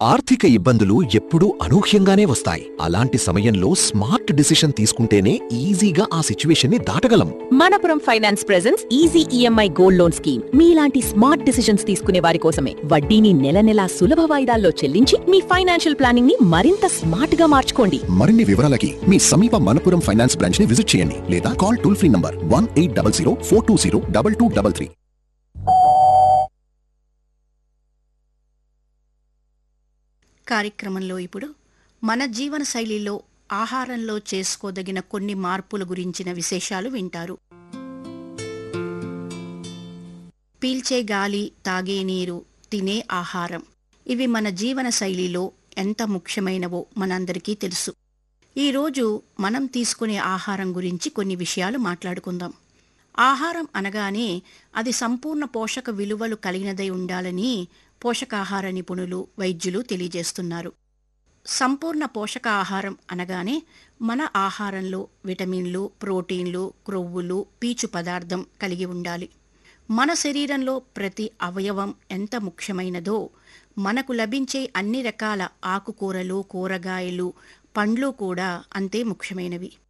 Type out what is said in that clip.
ఆర్థిక ఇబ్బందులు ఎప్పుడూ అనూహ్యంగానే వస్తాయి అలాంటి సమయంలో స్మార్ట్ డిసిషన్ తీసుకుంటేనే ఈజీగా ఆ సిచ్యువేషన్ ని దాటగలం Manappuram finance presence easy EMI gold loan scheme మీలాంటి స్మార్ట్ డిసిషన్స్ తీసుకునే వారి కోసమే వడ్డీని నెల నెలా సులభ వాయిదాల్లో చెల్లించి మీ ఫైనాన్షియల్ ప్లానింగ్ ని మరింత స్మార్ట్ గా మార్చుకోండి మరిన్ని వివరాలకి మీ సమీప మనపురం ఫైనాన్స్ బ్రాంచ్ ని విజిట్ చేయండి లేదా call toll free number one eight double zero four two zero double two double three కార్యక్రమంలో ఇప్పుడు మన జీవన శైలిలో ఆహారంలో చేసుకోదగిన కొన్ని మార్పుల గురించిన విశేషాలు వింటారు పీల్చే గాలి తాగే నీరు తినే ఆహారం ఇవి మన జీవన శైలిలో ఎంత ముఖ్యమైనవో మనందరికీ తెలుసు ఈరోజు మనం తీసుకునే ఆహారం గురించి కొన్ని విషయాలు మాట్లాడుకుందాం ఆహారం అనగానే అది సంపూర్ణ పోషక విలువలు కలిగినదై ఉండాలని పోషకాహార నిపుణులు వైద్యులు తెలియజేస్తున్నారు సంపూర్ణ పోషకాహారం అనగానే మన ఆహారంలో విటమిన్లు ప్రోటీన్లు క్రొవ్వులు పీచు పదార్థం కలిగి ఉండాలి మన శరీరంలో ప్రతి అవయవం ఎంత ముఖ్యమైనదో మనకు లభించే అన్ని రకాల ఆకుకూరలు కూరగాయలు పండ్లు కూడా అంతే ముఖ్యమైనవి